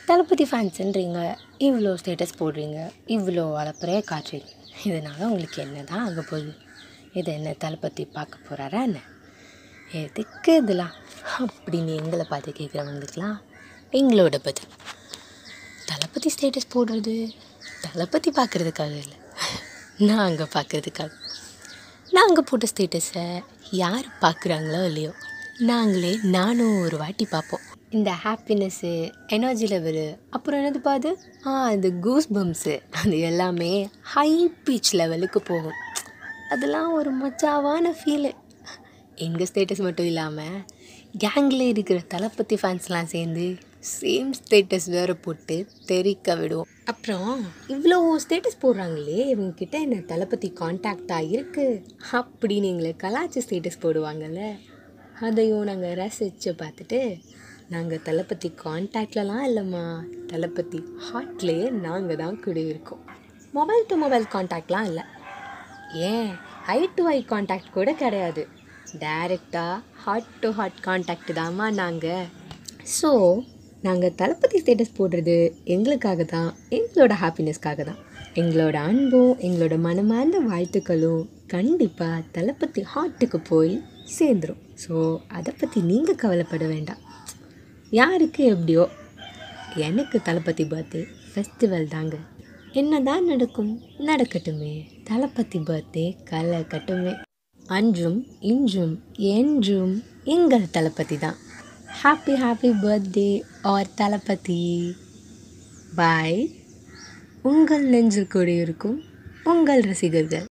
தளபதி ஃபேன்ஸுன்றீங்க இவ்வளோ ஸ்டேட்டஸ் போடுறீங்க இவ்வளோ அலப்பறையாக காட்டுறீங்க இதனால் உங்களுக்கு என்ன தான் ஆக போகுது இது என்ன தளபதி பார்க்க போகிறாரா என்ன எதுக்கு இதெல்லாம் அப்படின்னு எங்களை பார்த்து கேட்குறவங்களுக்குலாம் எங்களோட பதில் தளபதி ஸ்டேட்டஸ் போடுறது தளபதி பார்க்குறதுக்காக இல்லை நாங்கள் பார்க்குறதுக்காக நாங்கள் போட்ட ஸ்டேட்டஸை யார் பார்க்குறாங்களோ இல்லையோ நாங்களே நானும் ஒரு வாட்டி பார்ப்போம் இந்த ஹாப்பினஸ்ஸு எனர்ஜி லெவலு அப்புறம் என்னது பாது ஆ இந்த கூஸ் பம்ப்ஸு அது எல்லாமே ஹை பீச் லெவலுக்கு போகும் அதெல்லாம் ஒரு மச்சாவான ஃபீலு எங்கள் ஸ்டேட்டஸ் மட்டும் இல்லாமல் கேங்கில் இருக்கிற தளபதி ஃபேன்ஸ்லாம் சேர்ந்து சேம் ஸ்டேட்டஸ் வேறு போட்டு தெறிக்க விடுவோம் அப்புறம் இவ்வளோ ஸ்டேட்டஸ் போடுறாங்களே இவங்கக்கிட்ட என்ன தளபதி காண்டாக்டாக இருக்குது அப்படின்னு எங்களை கலாச்சி ஸ்டேட்டஸ் போடுவாங்கல்ல அதையும் நாங்கள் ரசித்து பார்த்துட்டு நாங்கள் தளபதி காண்டாக்ட்லலாம் இல்லைம்மா தளபதி ஹார்ட்லேயே நாங்கள் தான் குடியிருக்கோம் மொபைல் டு மொபைல் காண்டாக்ட்லாம் இல்லை ஏன் ஐ டு ஐ காண்டாக்ட் கூட கிடையாது டைரெக்டாக ஹார்ட் டு ஹார்ட் காண்டாக்ட் தாம்மா நாங்கள் ஸோ நாங்கள் தளபதி ஸ்டேட்டஸ் போடுறது எங்களுக்காக தான் எங்களோட ஹாப்பினஸ்க்காக தான் எங்களோட அன்பும் எங்களோட மனமார்ந்த வாழ்த்துக்களும் கண்டிப்பாக தளபதி ஹார்ட்டுக்கு போய் சேர்ந்துடும் ஸோ அதை பற்றி நீங்கள் கவலைப்பட வேண்டாம் யாருக்கு எப்படியோ எனக்கு தளபதி பர்த்டே ஃபெஸ்டிவல் தாங்க என்ன தான் நடக்கும் நடக்கட்டுமே தளபதி பர்த்டே கலை கட்டுமே அன்றும் இன்றும் என்றும் எங்கள் தளபதி தான் ஹாப்பி ஹாப்பி பர்த்டே ஆர் தளபதி பாய் உங்கள் நெஞ்சில் கூடியிருக்கும் உங்கள் ரசிகர்கள்